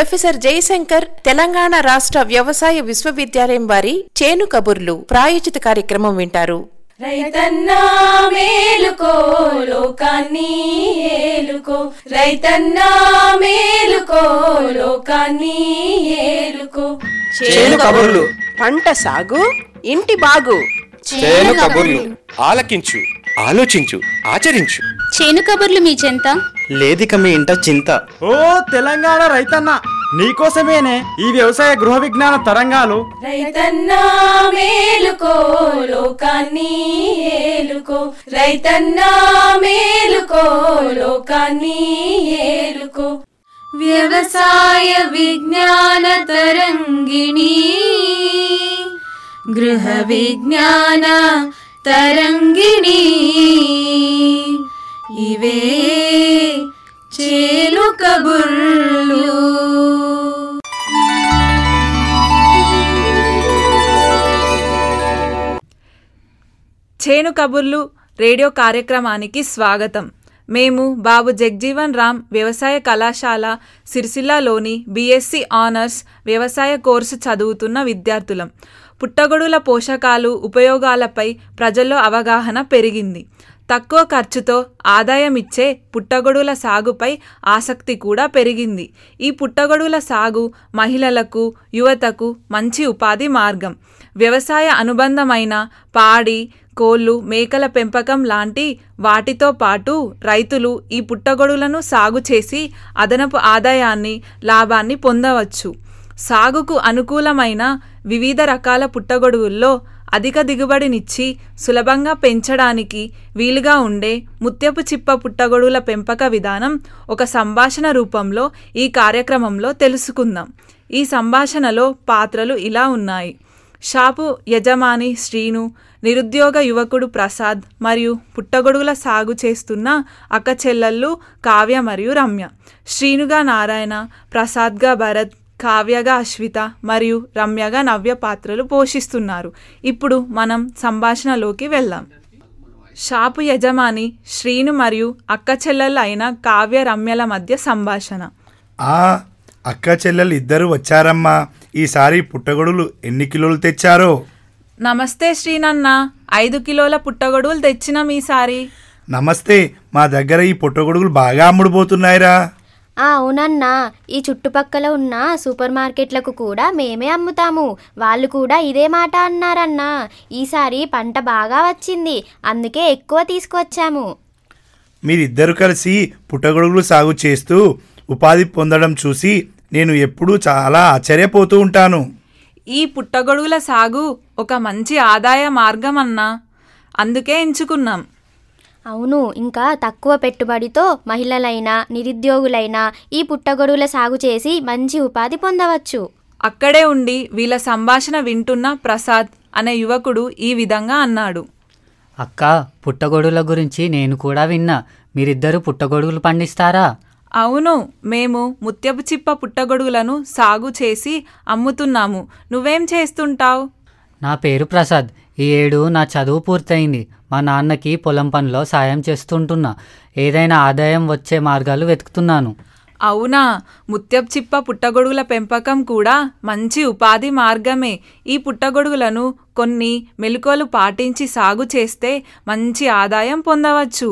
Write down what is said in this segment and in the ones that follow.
professor Jayashankar Telangana రాష్ట్ర వ్యవసాయ విశ్వవిద్యాలయం వారి చేను కబుర్లు ప్రాయోజిత కార్యక్రమం వింటారు రైతన్నా మేలుకో లోకాన్ని ఏలుకో రైతన్నా మేలుకో లోకాన్ని ఏలుకో చేను కబుర్లు పంట సాగు ఇంటి బాగు చేను కబుర్లు ఆలకించు ఆలోచించు ఆచరించు చేను కబుర్లు మీ చెంత లేదిక మీ ఇంట చింత ఓ తెలంగాణ రైతన్న నీకోసమేనే ఈ వ్యవసాయ గృహ విజ్ఞాన తరంగాలు రైతన్నా మేలుకో లోకాన్ని ఏలుకో రైతన్నా మేలుకో లోకాన్ని ఏలుకో వ్యవసాయ విజ్ఞాన తరంగిణి గృహ విజ్ఞాన తరంగిణి ఇవే చేలు కబుర్లు చేను కబుర్లు రేడియో కార్యక్రమానికి స్వాగతం మేము బాబు జగ్జీవన్ రామ్ వ్యవసాయ కళాశాల సిరిసిల్లలోని బీఎస్సీ ఆనర్స్ వ్యవసాయ కోర్సు చదువుతున్న విద్యార్థులం పుట్టగొడుగుల పోషకాలు ఉపయోగాలపై ప్రజల్లో అవగాహన పెరిగింది తక్కువ ఖర్చుతో ఆదాయం ఇచ్చే పుట్టగొడుగుల సాగుపై ఆసక్తి కూడా పెరిగింది ఈ పుట్టగొడుగుల సాగు మహిళలకు యువతకు మంచి ఉపాధి మార్గం వ్యవసాయ అనుబంధమైన పాడి కోళ్ళు మేకల పెంపకం లాంటి వాటితో పాటు రైతులు ఈ పుట్టగొడుగులను సాగు చేసి అదనపు ఆదాయాన్ని లాభాన్ని పొందవచ్చు సాగుకు అనుకూలమైన వివిధ రకాల పుట్టగొడుగుల్లో అధిక దిగుబడినిచ్చి సులభంగా పెంచడానికి వీలుగా ఉండే ముత్యపు చిప్ప పుట్టగొడుగుల పెంపక విధానం ఒక సంభాషణ రూపంలో ఈ కార్యక్రమంలో తెలుసుకుందాం ఈ సంభాషణలో పాత్రలు ఇలా ఉన్నాయి షాపు యజమాని శ్రీను నిరుద్యోగ యువకుడు ప్రసాద్ మరియు పుట్టగొడుగుల సాగు చేస్తున్న అక్క చెల్లెళ్ళు కావ్య మరియు రమ్య శ్రీనుగా నారాయణ ప్రసాద్గా భరత్ కావ్యగా అశ్విత మరియు రమ్యగా నవ్య పాత్రలు పోషిస్తున్నారు ఇప్పుడు మనం సంభాషణలోకి వెళ్దాం షాపు యజమాని శ్రీను మరియు అక్క చెల్లెళ్ళు అయిన కావ్య రమ్యల మధ్య సంభాషణ ఆ అక్క చెల్లెలు ఇద్దరు వచ్చారమ్మా ఈసారి పుట్టగొడుగులు ఎన్ని కిలోలు తెచ్చారో నమస్తే శ్రీనన్న ఐదు కిలోల పుట్టగొడుగులు తెచ్చినాం ఈసారి నమస్తే మా దగ్గర ఈ పుట్టగొడుగులు బాగా అమ్ముడుపోతున్నాయిరా ఆ అవునన్నా ఈ చుట్టుపక్కల ఉన్న సూపర్ మార్కెట్లకు కూడా మేమే అమ్ముతాము వాళ్ళు కూడా ఇదే మాట అన్నారన్నా ఈసారి పంట బాగా వచ్చింది అందుకే ఎక్కువ తీసుకొచ్చాము మీరిద్దరు కలిసి పుట్టగొడుగులు సాగు చేస్తూ ఉపాధి పొందడం చూసి నేను ఎప్పుడూ చాలా ఆశ్చర్యపోతూ ఉంటాను ఈ పుట్టగొడుగుల సాగు ఒక మంచి ఆదాయ మార్గం అన్నా అందుకే ఎంచుకున్నాం అవును ఇంకా తక్కువ పెట్టుబడితో మహిళలైనా నిరుద్యోగులైనా ఈ పుట్టగొడుగుల సాగు చేసి మంచి ఉపాధి పొందవచ్చు అక్కడే ఉండి వీళ్ళ సంభాషణ వింటున్న ప్రసాద్ అనే యువకుడు ఈ విధంగా అన్నాడు అక్క పుట్టగొడుగుల గురించి నేను కూడా విన్నా మీరిద్దరు పుట్టగొడుగులు పండిస్తారా అవును మేము ముత్యపు చిప్ప పుట్టగొడుగులను సాగు చేసి అమ్ముతున్నాము నువ్వేం చేస్తుంటావు నా పేరు ప్రసాద్ ఈ ఏడు నా చదువు పూర్తయింది మా నాన్నకి పొలం పనిలో సాయం చేస్తుంటున్నా ఏదైనా ఆదాయం వచ్చే మార్గాలు వెతుకుతున్నాను అవునా ముత్యపు చిప్ప పుట్టగొడుగుల పెంపకం కూడా మంచి ఉపాధి మార్గమే ఈ పుట్టగొడుగులను కొన్ని మెలకువలు పాటించి సాగు చేస్తే మంచి ఆదాయం పొందవచ్చు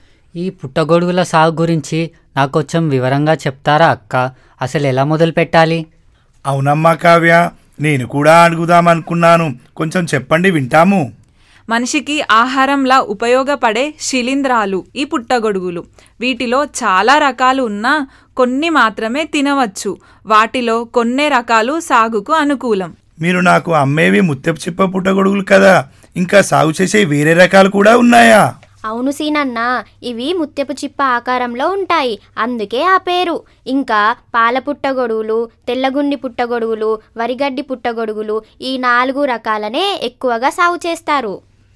ఈ పుట్టగొడుగుల సాగు గురించి నాకు కొంచెం వివరంగా చెప్తారా అక్క అసలు ఎలా మొదలు పెట్టాలి అవునమ్మా కావ్య నేను కూడా అడుగుదామనుకున్నాను కొంచెం చెప్పండి వింటాము మనిషికి ఆహారంలా ఉపయోగపడే శిలీంధ్రాలు ఈ పుట్టగొడుగులు వీటిలో చాలా రకాలు ఉన్నా కొన్ని మాత్రమే తినవచ్చు వాటిలో కొన్నే రకాలు సాగుకు అనుకూలం మీరు నాకు అమ్మేవి ముత్యపు చిప్ప పుట్టగొడుగులు కదా ఇంకా సాగు చేసే వేరే రకాలు కూడా ఉన్నాయా అవును సీనన్న ఇవి ముత్యపు చిప్ప ఆకారంలో ఉంటాయి అందుకే ఆ పేరు ఇంకా పాల పుట్టగొడుగులు తెల్లగుండి పుట్టగొడుగులు వరిగడ్డి పుట్టగొడుగులు ఈ నాలుగు రకాలనే ఎక్కువగా సాగు చేస్తారు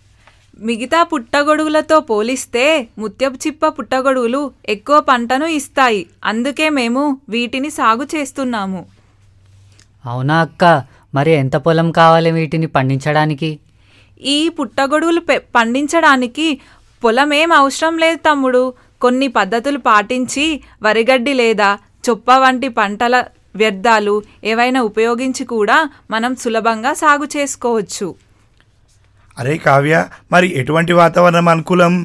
మిగతా పుట్టగొడుగులతో పోలిస్తే ముత్యపు చిప్ప పుట్టగొడుగులు ఎక్కువ పంటను ఇస్తాయి అందుకే మేము వీటిని సాగు చేస్తున్నాము అవునా అక్క మరి ఎంత పొలం కావాలి వీటిని పండించడానికి ఈ పుట్టగొడుగులు పె- పండించడానికి పొలం ఏం అవసరం లేదు తమ్ముడు కొన్ని పద్ధతులు పాటించి వరిగడ్డి లేదా చొప్ప వంటి పంటల వ్యర్థాలు ఏవైనా ఉపయోగించి కూడా మనం సులభంగా సాగు చేసుకోవచ్చు అరే కావ్య మరి ఎటువంటి వాతావరణం అనుకూలం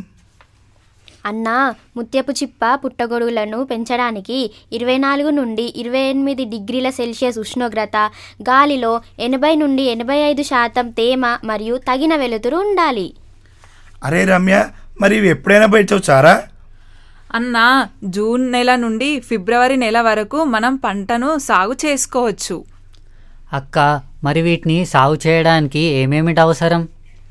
అన్నా ముత్యపు చిప్ప పుట్టగొడుగులను పెంచడానికి ఇరవై నాలుగు నుండి ఇరవై ఎనిమిది డిగ్రీల సెల్సియస్ ఉష్ణోగ్రత గాలిలో ఎనభై నుండి ఎనభై ఐదు శాతం తేమ మరియు తగిన వెలుతురు ఉండాలి అరే రమ్య మరి ఇవి ఎప్పుడైనా పెంచవచ్చారా అన్న జూన్ నెల నుండి ఫిబ్రవరి నెల వరకు మనం పంటను సాగు చేసుకోవచ్చు అక్క మరి వీటిని సాగు చేయడానికి ఏమేమిటి అవసరం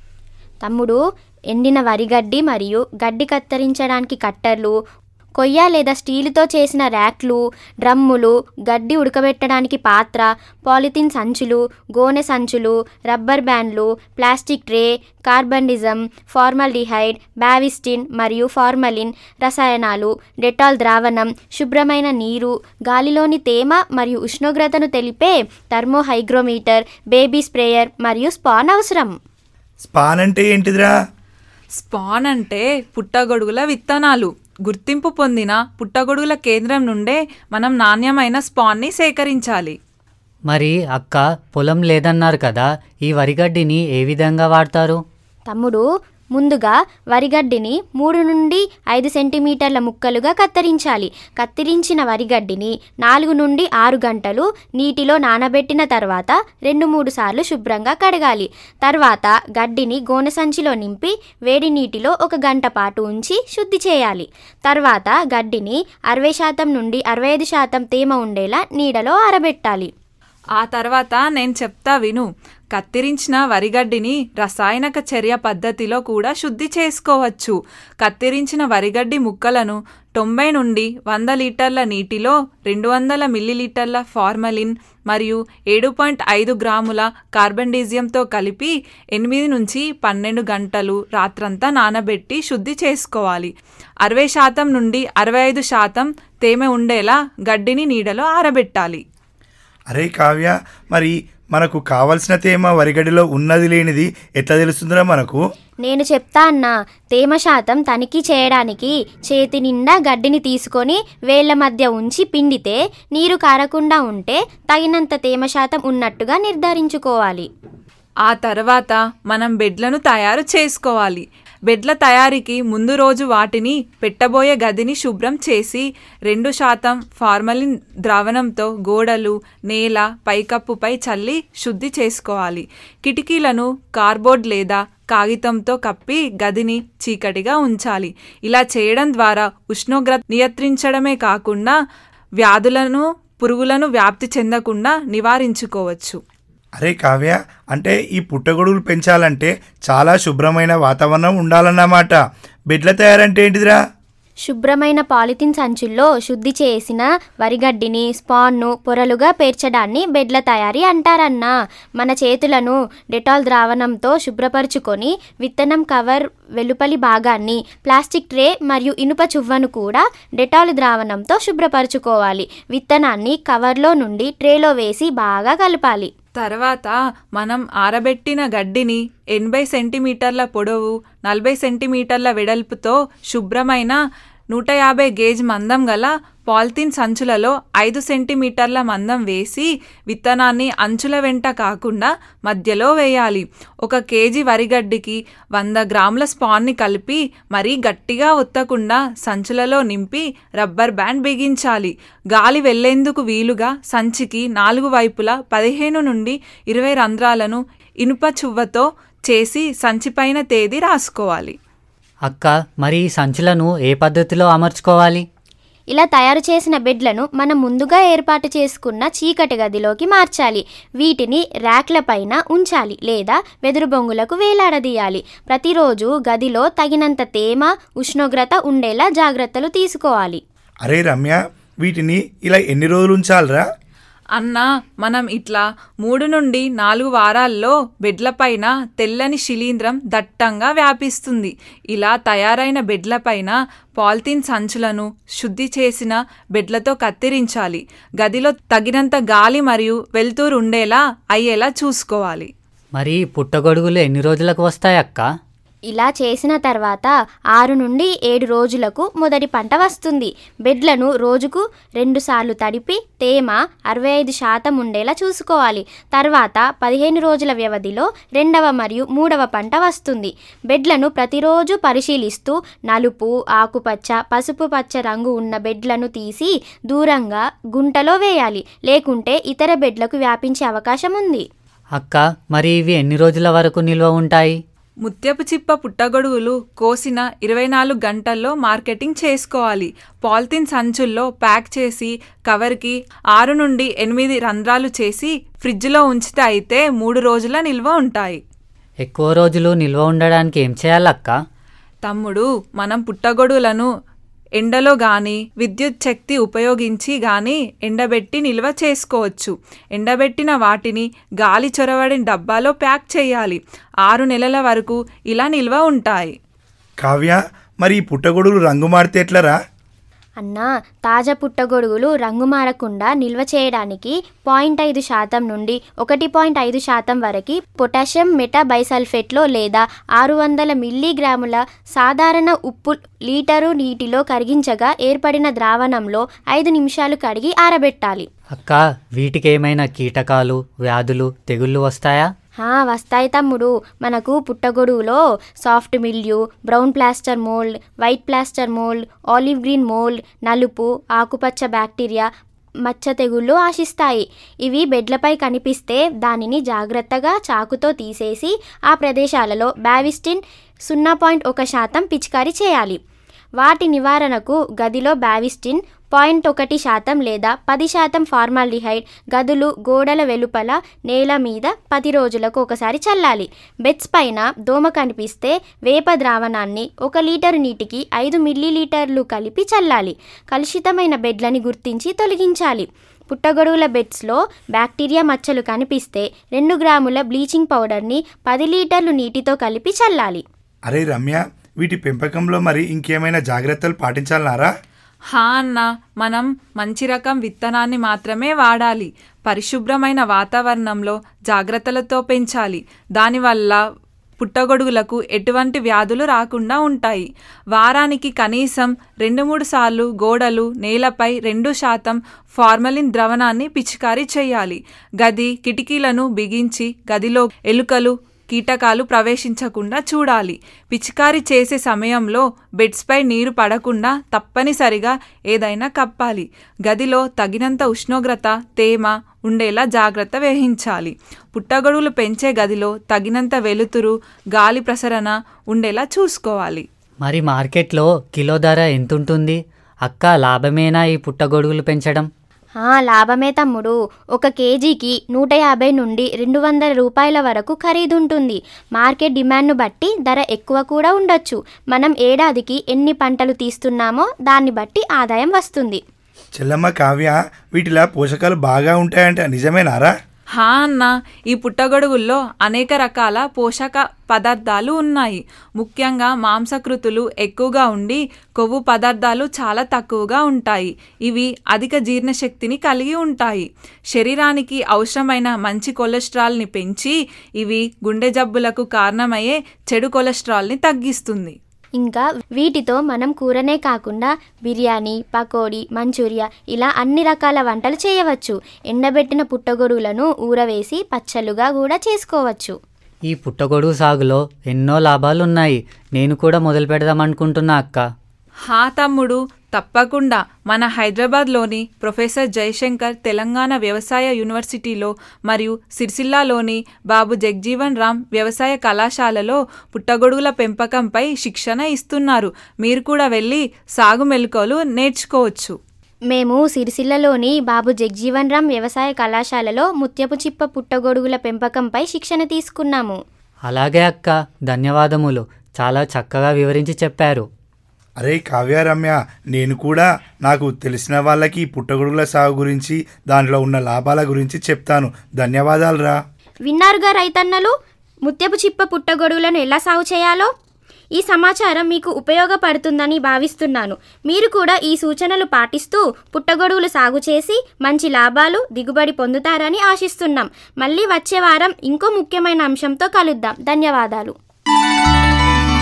తమ్ముడు ఎండిన వరిగడ్డి మరియు గడ్డి కత్తిరించడానికి కట్టర్లు కొయ్య లేదా స్టీలుతో చేసిన ర్యాక్లు డ్రమ్ములు గడ్డి ఉడకబెట్టడానికి పాత్ర పాలిథిన్ సంచులు గోనె సంచులు రబ్బర్ బ్యాండ్లు plastic tray carbendazim formaldehyde Bavistin మరియు ఫార్మలిన్ రసాయనాలు డెటాల్ ద్రావణం శుభ్రమైన నీరు గాలిలోని తేమ మరియు ఉష్ణోగ్రతను తెలిపే థర్మోహైగ్రోమీటర్ బేబీ స్ప్రేయర్ మరియు స్పాన్ అవసరం స్పాన్ అంటే ఏంటిదిరా స్పాన్ అంటే పుట్టగొడుగుల విత్తనాలు గుర్తింపు పొందిన పుట్టగొడుగుల కేంద్రం నుండే మనం నాణ్యమైన స్పాన్ని సేకరించాలి మరి అక్క పొలం లేదన్నారు కదా ఈ వరిగడ్డిని ఏ విధంగా వాడతారు తమ్ముడు ముందుగా వరిగడ్డిని మూడు నుండి ఐదు సెంటీమీటర్ల ముక్కలుగా కత్తిరించాలి కత్తిరించిన వరిగడ్డిని నాలుగు నుండి ఆరు గంటలు నీటిలో నానబెట్టిన తర్వాత రెండు మూడు సార్లు శుభ్రంగా కడగాలి తర్వాత గడ్డిని గోనె సంచిలో నింపి వేడి నీటిలో ఒక గంట పాటు ఉంచి శుద్ధి చేయాలి తర్వాత గడ్డిని అరవై శాతం నుండి అరవై ఐదు శాతం తేమ ఉండేలా నీడలో ఆరబెట్టాలి ఆ తర్వాత నేను చెప్తా విను కత్తిరించిన వరిగడ్డిని రసాయనక చర్య పద్ధతిలో కూడా శుద్ధి చేసుకోవచ్చు కత్తిరించిన వరిగడ్డి ముక్కలను తొంభై నుండి వంద లీటర్ల నీటిలో రెండు వందల మిల్లీలీటర్ల ఫార్మలిన్ మరియు ఏడు పాయింట్ ఐదు గ్రాముల కార్బండీజియంతో కలిపి ఎనిమిది నుంచి పన్నెండు గంటలు రాత్రంతా నానబెట్టి శుద్ధి చేసుకోవాలి అరవై శాతం నుండి అరవై ఐదు శాతం తేమ ఉండేలా గడ్డిని నీడలో ఆరబెట్టాలి అరే కావ్య మరి మనకు కావలసిన తేమ వరిగడ్డిలో ఉన్నది లేనిది ఎట్లా తెలుస్తుందిరా మనకు నేను చెప్తా అన్నా తేమ శాతం తనిఖీ చేయడానికి చేతి నిండా గడ్డిని తీసుకొని వేళ్ల మధ్య ఉంచి పిండితే నీరు కారకుండా ఉంటే తగినంత తేమ శాతం ఉన్నట్టుగా నిర్ధారించుకోవాలి ఆ తర్వాత మనం బెడ్లను తయారు చేసుకోవాలి బెడ్ల తయారీకి ముందు రోజు వాటిని పెట్టబోయే గదిని శుభ్రం చేసి రెండు శాతం ఫార్మలిన్ ద్రావణంతో గోడలు నేల పైకప్పుపై చల్లి శుద్ధి చేసుకోవాలి కిటికీలను కార్బోర్డ్ లేదా కాగితంతో కప్పి గదిని చీకటిగా ఉంచాలి ఇలా చేయడం ద్వారా ఉష్ణోగ్రత నియంత్రించడమే కాకుండా వ్యాధులను పురుగులను వ్యాప్తి చెందకుండా నివారించుకోవచ్చు అరే కావ్య అంటే ఈ పుట్టగొడుగులు పెంచాలంటే చాలా శుభ్రమైన వాతావరణం ఉండాలన్నమాట బెడ్ల తయారంటే ఏంటిదిరా శుభ్రమైన పాలిథిన్ సంచుల్లో శుద్ధి చేసిన వరిగడ్డిని స్పాన్ను పొరలుగా పేర్చడాన్ని బెడ్ల తయారీ అంటారన్నా మన చేతులను డెటాల్ ద్రావణంతో శుభ్రపరుచుకొని విత్తనం కవర్ వెలుపలి భాగాన్ని ప్లాస్టిక్ ట్రే మరియు ఇనుప చువ్వను కూడా డెటాల్ ద్రావణంతో శుభ్రపరచుకోవాలి విత్తనాన్ని కవర్లో నుండి ట్రేలో వేసి బాగా కలపాలి తర్వాత మనం ఆరబెట్టిన గడ్డిని ఎనభై సెంటీమీటర్ల పొడవు నలభై సెంటీమీటర్ల వెడల్పుతో శుభ్రమైన నూట యాభై గేజ్ మందం గల పాలిథిన్ సంచులలో ఐదు సెంటీమీటర్ల మందం వేసి విత్తనాన్ని అంచుల వెంట కాకుండా మధ్యలో వేయాలి ఒక కేజీ వరిగడ్డికి వంద గ్రాముల స్పాన్ని కలిపి మరీ గట్టిగా ఒత్తకుండా సంచులలో నింపి రబ్బర్ బ్యాండ్ బిగించాలి గాలి వెళ్లేందుకు వీలుగా సంచికి నాలుగు వైపులా పదిహేను నుండి ఇరవై రంధ్రాలను ఇనుప చువ్వతో చేసి సంచిపైన తేదీ రాసుకోవాలి అక్క మరి ఈ సంచులను ఏ పద్ధతిలో అమర్చుకోవాలి ఇలా తయారు చేసిన బెడ్లను మనం ముందుగా ఏర్పాటు చేసుకున్న చీకటి గదిలోకి మార్చాలి వీటిని ర్యాక్ల పైన ఉంచాలి లేదా వెదురు బొంగులకు వేలాడదీయాలి ప్రతిరోజు గదిలో తగినంత తేమ ఉష్ణోగ్రత ఉండేలా జాగ్రత్తలు తీసుకోవాలి అరే రమ్య వీటిని ఇలా ఎన్ని రోజులు ఉంచాలిరా అన్నా మనం ఇట్లా మూడు నుండి నాలుగు వారాల్లో బెడ్లపైన తెల్లని శిలీంద్రం దట్టంగా వ్యాపిస్తుంది ఇలా తయారైన బెడ్లపైన పాలిథిన్ సంచులను శుద్ధి చేసిన బెడ్లతో కత్తిరించాలి గదిలో తగినంత గాలి మరియు వెలుతురు ఉండేలా అయ్యేలా చూసుకోవాలి మరి పుట్టగొడుగులు ఎన్ని రోజులకు వస్తాయి అక్క ఇలా చేసిన తర్వాత ఆరు నుండి ఏడు రోజులకు మొదటి పంట వస్తుంది బెడ్లను రోజుకు రెండుసార్లు తడిపి తేమ అరవై ఐదు శాతం ఉండేలా చూసుకోవాలి తర్వాత పదిహేను రోజుల వ్యవధిలో రెండవ మరియు మూడవ పంట వస్తుంది బెడ్లను ప్రతిరోజు పరిశీలిస్తూ నలుపు ఆకుపచ్చ పసుపు పచ్చ రంగు ఉన్న బెడ్లను తీసి దూరంగా గుంటలో వేయాలి లేకుంటే ఇతర బెడ్లకు వ్యాపించే అవకాశం ఉంది అక్క మరి ఇవి ఎన్ని రోజుల వరకు నిల్వ ఉంటాయి ముత్యపు చిప్ప పుట్టగొడుగులు కోసిన ఇరవై నాలుగు గంటల్లో మార్కెటింగ్ చేసుకోవాలి పాలిథిన్ సంచుల్లో ప్యాక్ చేసి కవర్కి ఆరు నుండి ఎనిమిది రంధ్రాలు చేసి ఫ్రిడ్జ్లో ఉంచితే అయితే మూడు రోజుల నిల్వ ఉంటాయి ఎక్కువ రోజులు నిల్వ ఉండడానికి ఏం చేయాలక్క తమ్ముడు మనం పుట్టగొడుగులను ఎండలో గాని విద్యుత్ శక్తి ఉపయోగించి గాని ఎండబెట్టి నిల్వ చేసుకోవచ్చు ఎండబెట్టిన వాటిని గాలి చొరబడిన డబ్బాలో ప్యాక్ చేయాలి ఆరు నెలల వరకు ఇలా నిల్వ ఉంటాయి కావ్య మరి ఈ పుట్టగొడుగులు రంగు మారితే ఎట్లరా అన్నా తాజా పుట్టగొడుగులు రంగు మారకుండా నిల్వ చేయడానికి పాయింట్ ఐదు శాతం నుండి ఒకటి పాయింట్ ఐదు శాతం వరకు పొటాషియం మెటాబైసల్ఫేట్లో లేదా ఆరు వందల మిల్లీగ్రాముల సాధారణ ఉప్పు లీటరు నీటిలో కరిగించగా ఏర్పడిన ద్రావణంలో ఐదు నిమిషాలు కడిగి ఆరబెట్టాలి అక్క వీటికి ఏమైనా కీటకాలు వ్యాధులు తెగుళ్ళు వస్తాయా ఆ, వస్తాయి తమ్ముడు మనకు పుట్టగొడుగులో soft mildew brown plaster mould white plaster mould olive green mould నలుపు ఆకుపచ్చ బ్యాక్టీరియా మచ్చ తెగుళ్ళు ఆశిస్తాయి ఇవి బెడ్లపై కనిపిస్తే దానిని జాగ్రత్తగా చాకుతో తీసేసి ఆ ప్రదేశాలలో బ్యావిస్టిన్ సున్నా పాయింట్ ఒక శాతం పిచికారీ చేయాలి వాటి నివారణకు గదిలో బ్యావిస్టిన్ పాయింట్ ఒకటి శాతం లేదా పది శాతం ఫార్మాల్డిహైడ్ గదులు గోడల వెలుపల నేల మీద పది రోజులకు ఒకసారి చల్లాలి బెడ్స్ పైన దోమ కనిపిస్తే వేప ద్రావణాన్ని ఒక లీటరు నీటికి ఐదు మిల్లీలీటర్లు కలిపి చల్లాలి కలుషితమైన బెడ్లని గుర్తించి తొలగించాలి పుట్టగొడుగుల బెడ్స్లో బ్యాక్టీరియా మచ్చలు కనిపిస్తే రెండు గ్రాముల బ్లీచింగ్ పౌడర్ని పది లీటర్లు నీటితో కలిపి చల్లాలి అరే రమ్య వీటి పెంపకంలో మరి ఇంకేమైనా జాగ్రత్తలు పాటించాలన్నారా హా అన్న మనం మంచి రకం విత్తనాన్ని మాత్రమే వాడాలి పరిశుభ్రమైన వాతావరణంలో జాగ్రత్తలతో పెంచాలి దానివల్ల పుట్టగొడుగులకు ఎటువంటి వ్యాధులు రాకుండా ఉంటాయి వారానికి కనీసం రెండు మూడు సార్లు గోడలు నేలపై రెండు శాతం ఫార్మలిన్ ద్రవణాన్ని పిచికారీ చేయాలి గది కిటికీలను బిగించి గదిలో ఎలుకలు కీటకాలు ప్రవేశించకుండా చూడాలి పిచికారీ చేసే సమయంలో బెడ్స్పై నీరు పడకుండా తప్పనిసరిగా ఏదైనా కప్పాలి గదిలో తగినంత ఉష్ణోగ్రత తేమ ఉండేలా జాగ్రత్త వహించాలి పుట్టగొడుగులు పెంచే గదిలో తగినంత వెలుతురు గాలి ప్రసరణ ఉండేలా చూసుకోవాలి మరి మార్కెట్లో కిలో ధర ఎంతుంటుంది అక్క లాభమేనా ఈ పుట్టగొడుగులు పెంచడం ఆ, లాభమే తమ్ముడు ఒక కేజీకి నూట యాభై నుండి రెండు వందల రూపాయల వరకు ఖరీదుంటుంది మార్కెట్ డిమాండ్ను బట్టి ధర ఎక్కువ కూడా ఉండొచ్చు మనం ఏడాదికి ఎన్ని పంటలు తీస్తున్నామో దాన్ని బట్టి ఆదాయం వస్తుంది చెల్లమ్మ కావ్య వీటిలా పోషకాలు బాగా ఉంటాయంట నిజమేనారా హా అన్న ఈ పుట్టగొడుగుల్లో అనేక రకాల పోషక పదార్థాలు ఉన్నాయి ముఖ్యంగా మాంసకృతులు ఎక్కువగా ఉండి కొవ్వు పదార్థాలు చాలా తక్కువగా ఉంటాయి ఇవి అధిక జీర్ణశక్తిని కలిగి ఉంటాయి శరీరానికి అవసరమైన మంచి కొలెస్ట్రాల్ని పెంచి ఇవి గుండె జబ్బులకు కారణమయ్యే చెడు కొలెస్ట్రాల్ని తగ్గిస్తుంది ఇంకా వీటితో మనం కూరనే కాకుండా బిర్యానీ పకోడీ మంచూరియా ఇలా అన్ని రకాల వంటలు చేయవచ్చు ఎండబెట్టిన పుట్టగొడుగులను ఊరవేసి పచ్చళ్ళుగా కూడా చేసుకోవచ్చు ఈ పుట్టగొడుగు సాగులో ఎన్నో లాభాలున్నాయి నేను కూడా మొదలు పెడదాం అనుకుంటున్నా అక్క హా తమ్ముడు తప్పకుండా మన హైదరాబాద్లోని ప్రొఫెసర్ జయశంకర్ తెలంగాణ వ్యవసాయ యూనివర్సిటీలో మరియు సిరిసిల్లాలోని బాబు జగ్జీవన్ రామ్ వ్యవసాయ కళాశాలలో పుట్టగొడుగుల పెంపకంపై శిక్షణ ఇస్తున్నారు మీరు కూడా వెళ్ళి సాగు మెలకువలు నేర్చుకోవచ్చు మేము సిరిసిల్లలోని బాబు జగ్జీవన్ రామ్ వ్యవసాయ కళాశాలలో ముత్యపు చిప్ప పుట్టగొడుగుల పెంపకంపై శిక్షణ తీసుకున్నాము అలాగే అక్క ధన్యవాదములు చాలా చక్కగా వివరించి చెప్పారు అరే కావ్య రమ్య నేను కూడా నాకు తెలిసిన వాళ్ళకి ఈ పుట్టగొడుగుల సాగు గురించి దాంట్లో ఉన్న లాభాల గురించి చెప్తాను ధన్యవాదాలు రా విన్నారుగా రైతన్నలు ముత్యపు చిప్ప పుట్టగొడుగులను ఎలా సాగు చేయాలో ఈ సమాచారం మీకు ఉపయోగపడుతుందని భావిస్తున్నాను మీరు కూడా ఈ సూచనలు పాటిస్తూ పుట్టగొడుగులు సాగు చేసి మంచి లాభాలు దిగుబడి పొందుతారని ఆశిస్తున్నాం మళ్ళీ వచ్చే వారం ఇంకో ముఖ్యమైన అంశంతో కలుద్దాం ధన్యవాదాలు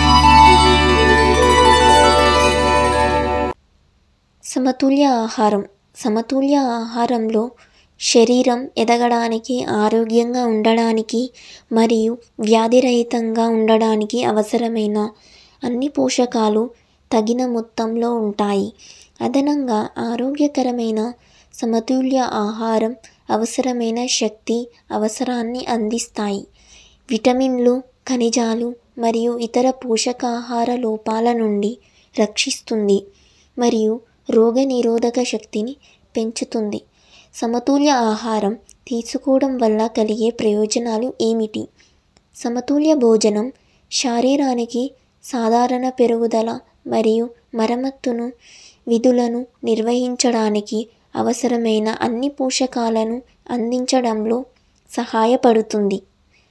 సమతుల్య ఆహారం సమతుల్య ఆహారంలో శరీరం ఎదగడానికి ఆరోగ్యంగా ఉండడానికి మరియు వ్యాధిరహితంగా ఉండడానికి అవసరమైన అన్ని పోషకాలు తగిన మొత్తంలో ఉంటాయి అదనంగా ఆరోగ్యకరమైన సమతుల్య ఆహారం అవసరమైన శక్తి అవసరాన్ని అందిస్తాయి విటమిన్లు ఖనిజాలు మరియు ఇతర పోషకాహార లోపాల నుండి రక్షిస్తుంది మరియు రోగనిరోధక శక్తిని పెంచుతుంది సమతుల్య ఆహారం తీసుకోవడం వల్ల కలిగే ప్రయోజనాలు ఏమిటి సమతుల్య భోజనం శరీరానికి సాధారణ పెరుగుదల మరియు మరమ్మతును విధులను నిర్వహించడానికి అవసరమైన అన్ని పోషకాలను అందించడంలో సహాయపడుతుంది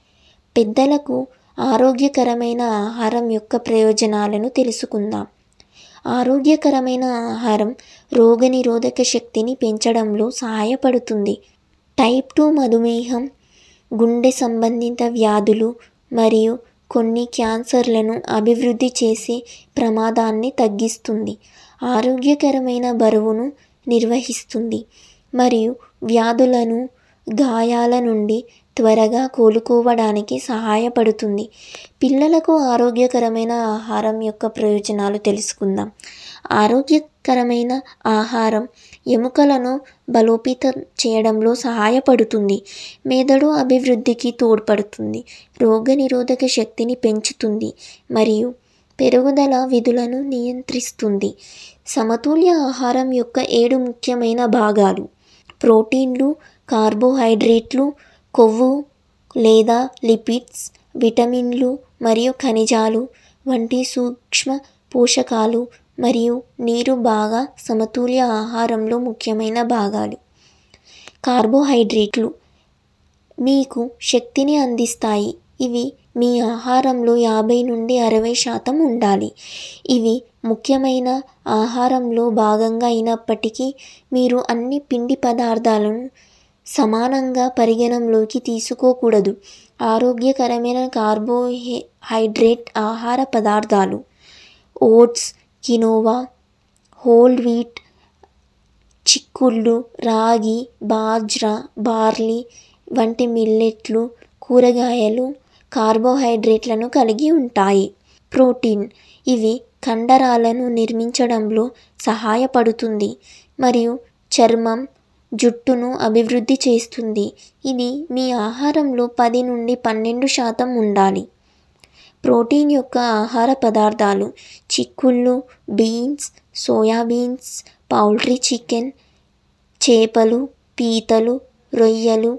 పెద్దలకు ఆరోగ్యకరమైన ఆహారం యొక్క ప్రయోజనాలను తెలుసుకుందాం ఆరోగ్యకరమైన ఆహారం రోగనిరోధక శక్తిని పెంచడంలో సహాయపడుతుంది టైప్ టూ మధుమేహం గుండె సంబంధిత వ్యాధులు మరియు కొన్ని క్యాన్సర్లను అభివృద్ధి చేసే ప్రమాదాన్ని తగ్గిస్తుంది ఆరోగ్యకరమైన బరువును నిర్వహిస్తుంది మరియు వ్యాధులను గాయాల నుండి త్వరగా కోలుకోవడానికి సహాయపడుతుంది పిల్లలకు ఆరోగ్యకరమైన ఆహారం యొక్క ప్రయోజనాలు తెలుసుకుందాం ఆరోగ్యకరమైన ఆహారం ఎముకలను బలోపేతం చేయడంలో సహాయపడుతుంది మెదడు అభివృద్ధికి తోడ్పడుతుంది రోగనిరోధక శక్తిని పెంచుతుంది మరియు పెరుగుదల విధులను నియంత్రిస్తుంది సమతుల్య ఆహారం యొక్క ఏడు ముఖ్యమైన భాగాలు ప్రోటీన్లు కార్బోహైడ్రేట్లు కొవ్వు లేదా లిపిడ్స్ విటమిన్లు మరియు ఖనిజాలు వంటి సూక్ష్మ పోషకాలు మరియు నీరు బాగా సమతుల్య ఆహారంలో ముఖ్యమైన భాగాలు కార్బోహైడ్రేట్లు మీకు శక్తిని అందిస్తాయి ఇవి మీ ఆహారంలో యాభై నుండి అరవై శాతం ఉండాలి ఇవి ముఖ్యమైన ఆహారంలో భాగంగా అయినప్పటికీ మీరు అన్ని పిండి పదార్థాలను సమానంగా పరిగణంలోకి తీసుకోకూడదు ఆరోగ్యకరమైన కార్బోహైడ్రేట్ ఆహార పదార్థాలు ఓట్స్ కినోవా హోల్ వీట్ చిక్కుళ్ళు రాగి బాజ్రా బార్లీ వంటి మిల్లెట్లు కూరగాయలు కార్బోహైడ్రేట్లను కలిగి ఉంటాయి ప్రోటీన్ ఇవి కండరాలను నిర్మించడంలో సహాయపడుతుంది మరియు చర్మం జుట్టును అభివృద్ధి చేస్తుంది ఇది మీ ఆహారంలో పది నుండి పన్నెండు శాతం ఉండాలి ప్రోటీన్ యొక్క ఆహార పదార్థాలు చిక్కుళ్ళు బీన్స్ సోయాబీన్స్ పౌల్ట్రీ చికెన్ చేపలు పీతలు రొయ్యలు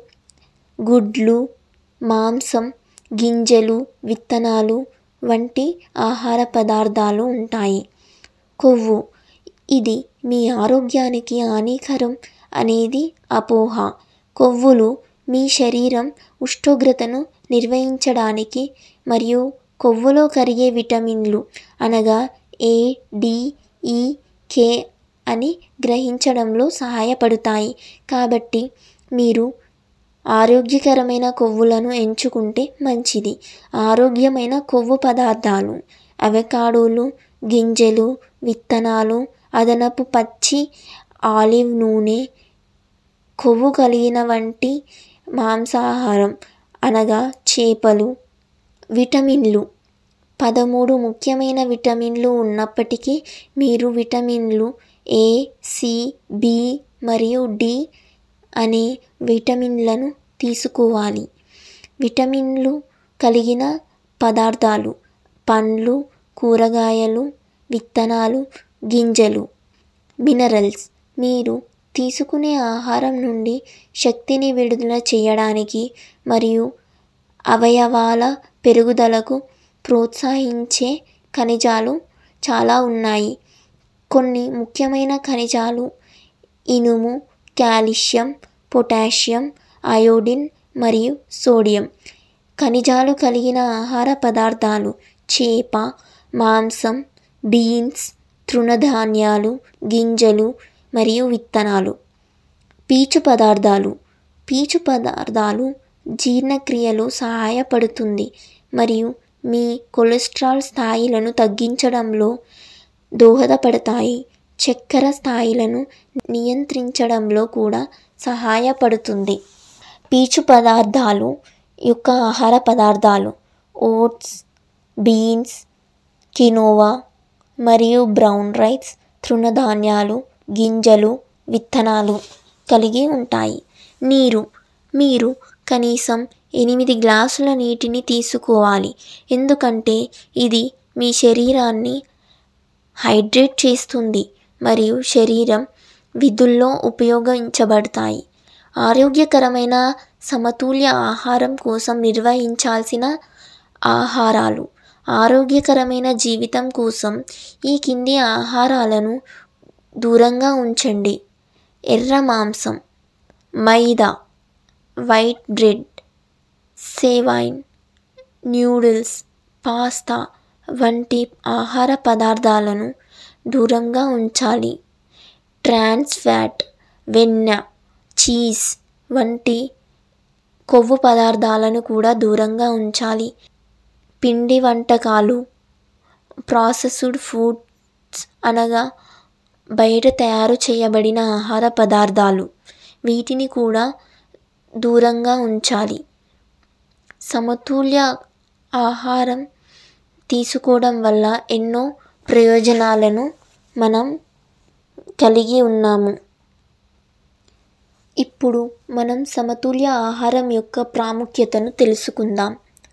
గుడ్లు మాంసం గింజలు విత్తనాలు వంటి ఆహార పదార్థాలు ఉంటాయి కొవ్వు ఇది మీ ఆరోగ్యానికి హానికరం అనేది అపోహ కొవ్వులు మీ శరీరం ఉష్ణోగ్రతను నిర్వహించడానికి మరియు కొవ్వులో కరిగే విటమిన్లు అనగా ఏ డి ఈ కే అని గ్రహించడంలో సహాయపడతాయి కాబట్టి మీరు ఆరోగ్యకరమైన కొవ్వులను ఎంచుకుంటే మంచిది ఆరోగ్యమైన కొవ్వు పదార్థాలు అవకాడోలు గింజలు విత్తనాలు అదనపు పచ్చి ఆలివ్ నూనె కొవ్వు కలిగిన వంటి మాంసాహారం అనగా చేపలు విటమిన్లు పదమూడు ముఖ్యమైన విటమిన్లు ఉన్నప్పటికీ మీరు విటమిన్లు ఏ సి బి మరియు డి అనే విటమిన్లను తీసుకోవాలి విటమిన్లు కలిగిన పదార్థాలు పండ్లు కూరగాయలు విత్తనాలు గింజలు మినరల్స్ మీరు తీసుకునే ఆహారం నుండి శక్తిని విడుదల చేయడానికి మరియు అవయవాల పెరుగుదలకు ప్రోత్సహించే ఖనిజాలు చాలా ఉన్నాయి కొన్ని ముఖ్యమైన ఖనిజాలు ఇనుము కాల్షియం పొటాషియం అయోడిన్ మరియు సోడియం ఖనిజాలు కలిగిన ఆహార పదార్థాలు చేప మాంసం బీన్స్ తృణధాన్యాలు గింజలు మరియు విత్తనాలు పీచు పదార్థాలు పీచు పదార్థాలు జీర్ణక్రియలో సహాయపడుతుంది మరియు మీ కొలెస్ట్రాల్ స్థాయిలను తగ్గించడంలో దోహదపడతాయి చక్కెర స్థాయిలను నియంత్రించడంలో కూడా సహాయపడుతుంది పీచు పదార్థాలు యొక్క ఆహార పదార్థాలు ఓట్స్ బీన్స్ కినోవా మరియు బ్రౌన్ రైస్ తృణధాన్యాలు గింజలు విత్తనాలు కలిగి ఉంటాయి నీరు మీరు కనీసం ఎనిమిది గ్లాసుల నీటిని తీసుకోవాలి ఎందుకంటే ఇది మీ శరీరాన్ని హైడ్రేట్ చేస్తుంది మరియు శరీరం విధుల్లో ఉపయోగించబడతాయి ఆరోగ్యకరమైన సమతుల్య ఆహారం కోసం నిర్వహించాల్సిన ఆహారాలు ఆరోగ్యకరమైన జీవితం కోసం ఈ కింది ఆహారాలను దూరంగా ఉంచండి ఎర్ర మాంసం మైదా వైట్ బ్రెడ్ సేవైన్ న్యూడిల్స్ పాస్తా వంటి ఆహార పదార్థాలను దూరంగా ఉంచాలి ట్రాన్స్ ఫ్యాట్ వెన్న చీజ్ వంటి కొవ్వు పదార్థాలను కూడా దూరంగా ఉంచాలి పిండి వంటకాలు ప్రాసెస్డ్ ఫుడ్స్ అనగా బయట తయారు చేయబడిన ఆహార పదార్థాలు వీటిని కూడా దూరంగా ఉంచాలి సమతుల్య ఆహారం తీసుకోవడం వల్ల ఎన్నో ప్రయోజనాలను మనం కలిగి ఉన్నాము ఇప్పుడు మనం సమతుల్య ఆహారం యొక్క ప్రాముఖ్యతను తెలుసుకుందాం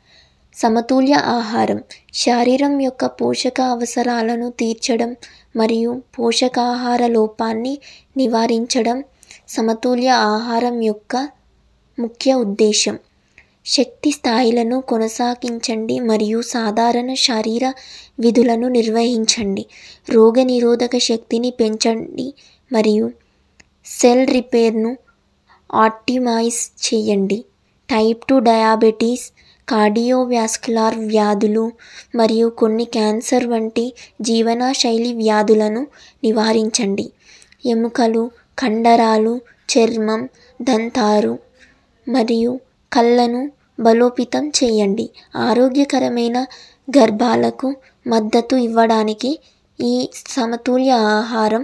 సమతుల్య ఆహారం శరీరం యొక్క పోషక అవసరాలను తీర్చడం మరియు పోషకాహార లోపాన్ని నివారించడం సమతుల్య ఆహారం యొక్క ముఖ్య ఉద్దేశం శక్తి స్థాయిలను కొనసాగించండి మరియు సాధారణ శరీర విధులను నిర్వహించండి రోగనిరోధక శక్తిని పెంచండి మరియు సెల్ రిపేర్ను ఆప్టిమైజ్ చేయండి టైప్ టూ డయాబెటీస్ కార్డియోవాస్కులార్ వ్యాధులు మరియు కొన్ని క్యాన్సర్ వంటి జీవనశైలి వ్యాధులను నివారించండి ఎముకలు కండరాలు చర్మం దంతారు మరియు కళ్ళను బలోపేతం చేయండి ఆరోగ్యకరమైన గర్భాలకు మద్దతు ఇవ్వడానికి ఈ సమతుల్య ఆహారం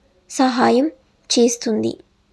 సహాయం చేస్తుంది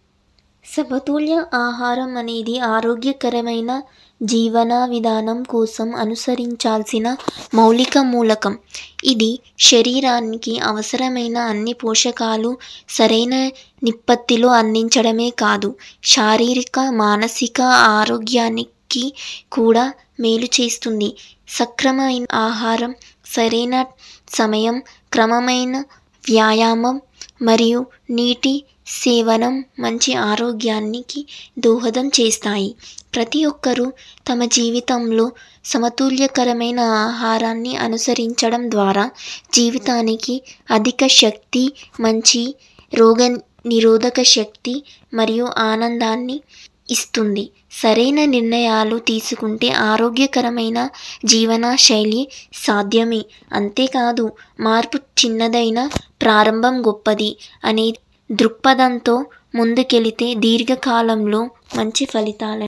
సమతుల్య ఆహారం అనేది ఆరోగ్యకరమైన జీవన విధానం కోసం అనుసరించాల్సిన మౌలిక మూలకం ఇది శరీరానికి అవసరమైన అన్ని పోషకాలు సరైన నిప్పత్తిలో అందించడమే కాదు శారీరక మానసిక ఆరోగ్యానికి కూడా మేలు చేస్తుంది సక్రమైన ఆహారం సరైన సమయం క్రమమైన వ్యాయామం మరియు నీటి సేవనం మంచి ఆరోగ్యానికి దోహదం చేస్తాయి ప్రతి ఒక్కరూ తమ జీవితంలో సమతుల్యకరమైన ఆహారాన్ని అనుసరించడం ద్వారా జీవితానికి అధిక శక్తి మంచి రోగ నిరోధక శక్తి మరియు ఆనందాన్ని ఇస్తుంది సరైన నిర్ణయాలు తీసుకుంటే ఆరోగ్యకరమైన జీవన శైలి సాధ్యమే అంతేకాదు మార్పు చిన్నదైన ప్రారంభం గొప్పది అనే దృక్పథంతో ముందుకెళితే దీర్ఘకాలంలో మంచి ఫలితాల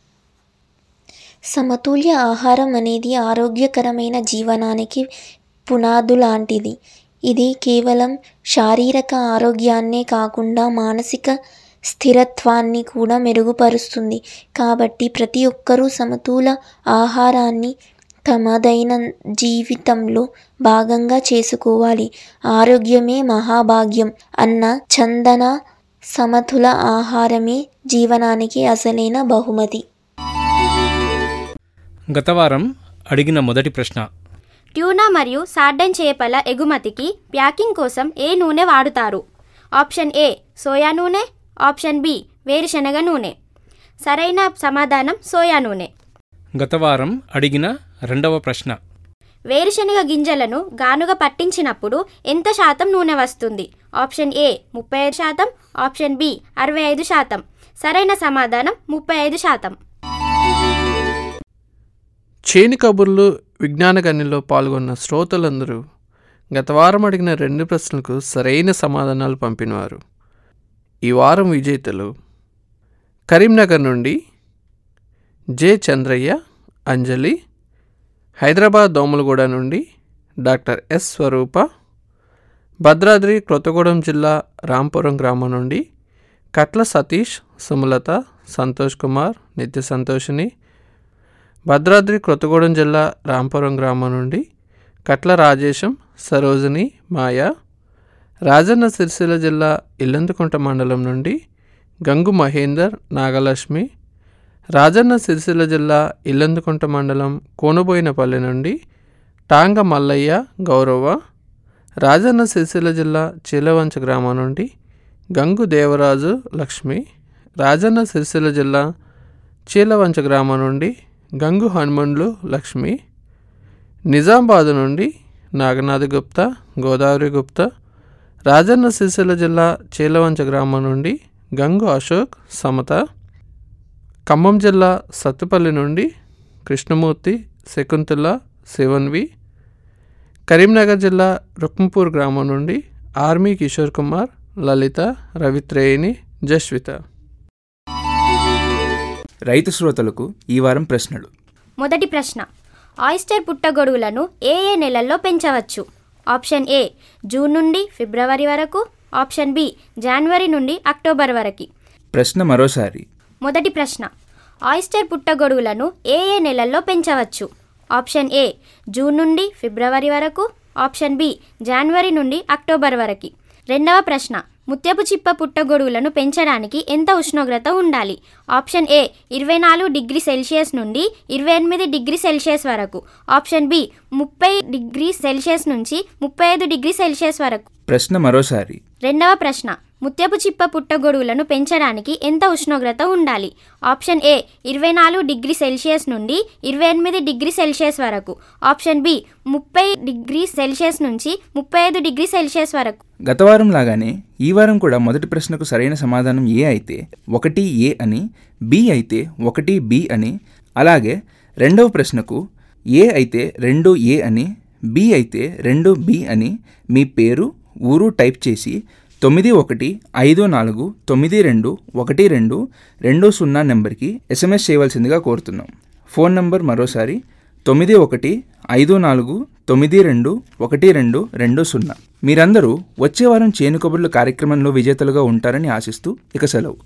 సమతుల్య ఆహారం అనేది ఆరోగ్యకరమైన జీవనానికి పునాదు లాంటిది ఇది కేవలం శారీరక ఆరోగ్యాన్నే కాకుండా మానసిక స్థిరత్వాన్ని కూడా మెరుగుపరుస్తుంది కాబట్టి ప్రతి ఒక్కరూ సమతుల ఆహారాన్ని తమ దైన జీవితంలో భాగంగా చేసుకోవాలి ఆరోగ్యమే మహాభాగ్యం అన్న చందన సమతుల ఆహారమే జీవనానికి అసలైన బహుమతి గత వారం అడిగిన మొదటి ప్రశ్న ట్యూనా మరియు సార్డన్ చేపల ఎగుమతికి ప్యాకింగ్ కోసం ఏ నూనె వాడుతారు ఆప్షన్ ఏ సోయా నూనె ఆప్షన్ బి వేరుశనగ నూనె సరైన సమాధానం సోయా నూనె గత వారం అడిగిన రెండవ ప్రశ్న వేరుశనగ గింజలను గానుగ పట్టించినప్పుడు ఎంత శాతం నూనె వస్తుంది ఆప్షన్ ఏ ముప్పై ఐదు శాతం ఆప్షన్ బి అరవై ఐదు శాతం సరైన సమాధానం ముప్పై ఐదు శాతం చేని కబుర్లు విజ్ఞాన గనిలో పాల్గొన్న శ్రోతలందరూ గత వారం అడిగిన రెండు ప్రశ్నలకు సరైన సమాధానాలు పంపినవారు ఈ వారం విజేతలు కరీంనగర్ నుండి జె చంద్రయ్య అంజలి హైదరాబాద్ దోమలగూడ నుండి డాక్టర్ ఎస్ స్వరూప భద్రాద్రి కొత్తగూడెం జిల్లా రాంపురం గ్రామం నుండి కట్ల సతీష్ సుమలత సంతోష్ కుమార్ నిత్య సంతోషిని భద్రాద్రి కొత్తగూడెం జిల్లా రాంపురం గ్రామం నుండి కట్ల రాజేశం సరోజిని మాయ రాజన్న సిరిసిల్ల జిల్లా ఇల్లందుకుంట మండలం నుండి గంగు మహేందర్ నాగలక్ష్మి రాజన్న సిరిసిల్ల జిల్లా ఇల్లందుకుంట మండలం కోనబోయినపల్లి నుండి టాంగ మల్లయ్య గౌరవ రాజన్న సిరిసిల్ల జిల్లా చీలవంచ గ్రామం నుండి గంగు దేవరాజు లక్ష్మి రాజన్న సిరిసిల్ల జిల్లా చీలవంచ గ్రామం నుండి గంగు హనుమండ్లు లక్ష్మి నిజామాబాద్ నుండి నాగనాథ్ గుప్తా గోదావరి గుప్తా రాజన్న సిరిసిల్ల జిల్లా చీలవంచ గ్రామం నుండి గంగు అశోక్ సమత ఖమ్మం జిల్లా సత్తుపల్లి నుండి కృష్ణమూర్తి శకుంతల శివన్వి కరీంనగర్ జిల్లా రుక్మపూర్ గ్రామం నుండి ఆర్మీ కిషోర్ కుమార్ లలిత రవిత్రేయిని జస్విత రైతు శ్రోతలకు ఈ వారం ప్రశ్నలు మొదటి ప్రశ్న ఆయిస్టర్ పుట్టగొడుగులను ఏ ఏ నెలల్లో పెంచవచ్చు ఆప్షన్ ఏ జూన్ నుండి ఫిబ్రవరి వరకు ఆప్షన్ బి జనవరి నుండి అక్టోబర్ వరకు ప్రశ్న మరోసారి మొదటి ప్రశ్న ఆయిస్టర్ పుట్టగొడుగులను ఏ ఏ నెలల్లో పెంచవచ్చు ఆప్షన్ ఏ జూన్ నుండి ఫిబ్రవరి వరకు ఆప్షన్ బి జనవరి నుండి అక్టోబర్ వరకు రెండవ ప్రశ్న ముత్యపు చిప్ప పుట్టగొడుగులను పెంచడానికి ఎంత ఉష్ణోగ్రత ఉండాలి ఆప్షన్ ఏ ఇరవై నాలుగు డిగ్రీ సెల్సియస్ నుండి ఇరవై ఎనిమిది డిగ్రీ సెల్సియస్ వరకు ఆప్షన్ బి ముప్పై డిగ్రీ సెల్సియస్ నుంచి ముప్పై ఐదు డిగ్రీ సెల్సియస్ వరకు ప్రశ్న మరోసారి రెండవ ప్రశ్న ముత్యపు చిప్ప పుట్టగొడుగులను పెంచడానికి ఎంత ఉష్ణోగ్రత ఉండాలి ఆప్షన్ ఏ ఇరవై నాలుగు డిగ్రీ సెల్సియస్ నుండి ఇరవై ఎనిమిది డిగ్రీ సెల్సియస్ వరకు ఆప్షన్ బి ముప్పై డిగ్రీ సెల్సియస్ నుంచి ముప్పై ఐదు డిగ్రీ సెల్సియస్ వరకు గత వారం లాగానే ఈ వారం కూడా మొదటి ప్రశ్నకు సరైన సమాధానం ఏ అయితే ఒకటి ఏ అని బి అయితే ఒకటి బి అని అలాగే రెండవ ప్రశ్నకు ఏ అయితే రెండు ఏ అని బి అయితే రెండు బి అని మీ పేరు ఊరు టైప్ చేసి తొమ్మిది ఒకటి ఐదు నాలుగు తొమ్మిది రెండు ఒకటి రెండు రెండు సున్నా నెంబర్కి ఎస్ఎంఎస్ చేయవలసిందిగా కోరుతున్నాం ఫోన్ నంబర్ మరోసారి తొమ్మిది ఒకటి ఐదు నాలుగు తొమ్మిది రెండు ఒకటి రెండు రెండు సున్నా మీరందరూ వచ్చే వారం చేను కబుర్లు కార్యక్రమంలో విజేతలుగా ఉంటారని ఆశిస్తూ ఇక సెలవు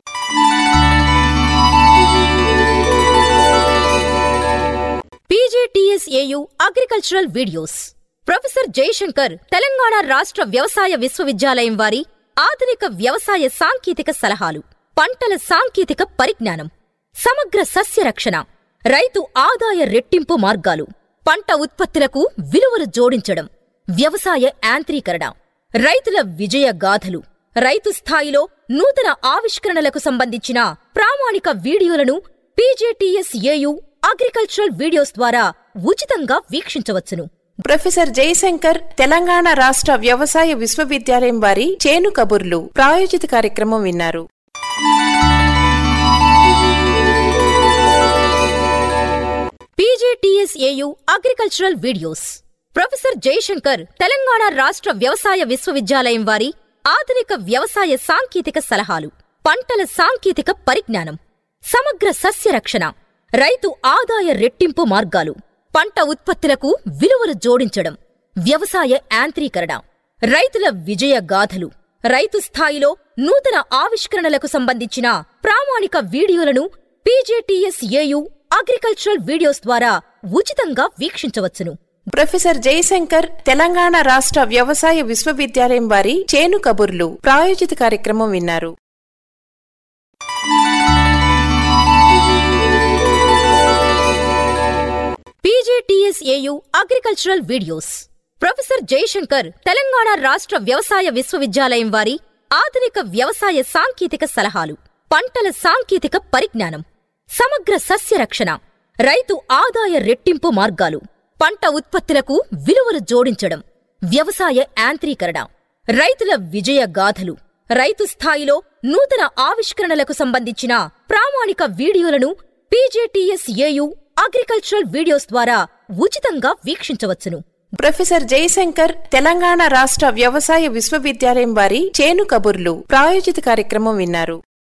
P J T S A U agricultural videos professor Jayashankar Telangana రాష్ట్ర వ్యవసాయ విశ్వవిద్యాలయం వారి ఆధునిక వ్యవసాయ సాంకేతిక సలహాలు పంటల సాంకేతిక పరిజ్ఞానం సమగ్ర సస్య రక్షణ రైతు ఆదాయ రెట్టింపు మార్గాలు పంట ఉత్పత్తులకు విలువలు జోడించడం వ్యవసాయ యాంత్రీకరణ రైతుల విజయ గాథలు రైతు స్థాయిలో నూతన ఆవిష్కరణలకు సంబంధించిన ప్రామాణిక వీడియోలను పీజేటీఎస్ఏయు అగ్రికల్చరల్ వీడియోస్ ద్వారా ఉచితంగా వీక్షించవచ్చును ప్రొఫెసర్ జయశంకర్ తెలంగాణ రాష్ట్ర వ్యవసాయ విశ్వవిద్యాలయం వారి చేను కబుర్లు ప్రాయోజిత కార్యక్రమం విన్నారు P J T S A U agricultural videos professor Jayashankar Telangana రాష్ట్ర వ్యవసాయ విశ్వవిద్యాలయం వారి ఆధునిక వ్యవసాయ సాంకేతిక సలహాలు పంటల సాంకేతిక పరిజ్ఞానం సమగ్ర సస్య రక్షణ రైతు ఆదాయ రెట్టింపు మార్గాలు పంట ఉత్పత్తులకు విలువలు జోడించడం వ్యవసాయ యాంత్రీకరణ రైతుల విజయ గాథలు రైతు స్థాయిలో నూతన ఆవిష్కరణలకు సంబంధించిన ప్రామాణిక వీడియోలను పీజేటీఎస్ఏయు అగ్రికల్చరల్ వీడియోస్ ద్వారా ఉచితంగా వీక్షించవచ్చును ప్రొఫెసర్ జయశంకర్ తెలంగాణ రాష్ట్ర వ్యవసాయ విశ్వవిద్యాలయం వారి చేను కబుర్లు ప్రాయోజిత కార్యక్రమం విన్నారు P J T S A U agricultural videos professor Jayashankar Telangana రాష్ట్ర వ్యవసాయ విశ్వవిద్యాలయం వారి ఆధునిక వ్యవసాయ సాంకేతిక సలహాలు పంటల సాంకేతిక పరిజ్ఞానం సమగ్ర సస్య రక్షణ రైతు ఆదాయ రెట్టింపు మార్గాలు పంట ఉత్పత్తులకు విలువలు జోడించడం వ్యవసాయ యాంత్రీకరణ రైతుల విజయ గాథలు రైతు స్థాయిలో నూతన ఆవిష్కరణలకు సంబంధించిన ప్రామాణిక వీడియోలను పీజేటీఎస్ఏయు అగ్రికల్చరల్ వీడియోస్ ద్వారా ఉచితంగా వీక్షించవచ్చును ప్రొఫెసర్ జయశంకర్ తెలంగాణ రాష్ట్ర వ్యవసాయ విశ్వవిద్యాలయం వారి చేను కబుర్లు ప్రాయోజిత కార్యక్రమం విన్నారు